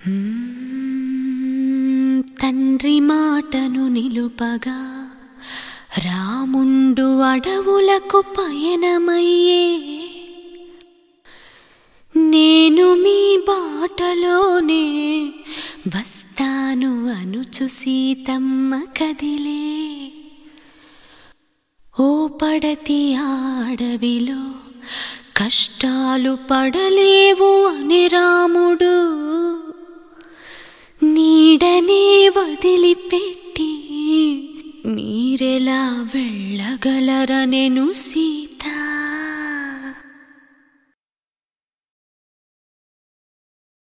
మ్మ్, తండ్రి మాటను నిలుపగా రాముండు అడవులకు పయనమయ్యే నేను మీ బాటలోనే వస్తాను అనుచు సీతమ్మ కదిలే ఓ పడతి ఆడవిలో కష్టాలు పడలేవు అని రాముడు నీడనే వదిలిపెట్టి మీరెలా వెళ్ళగలరనెను సీ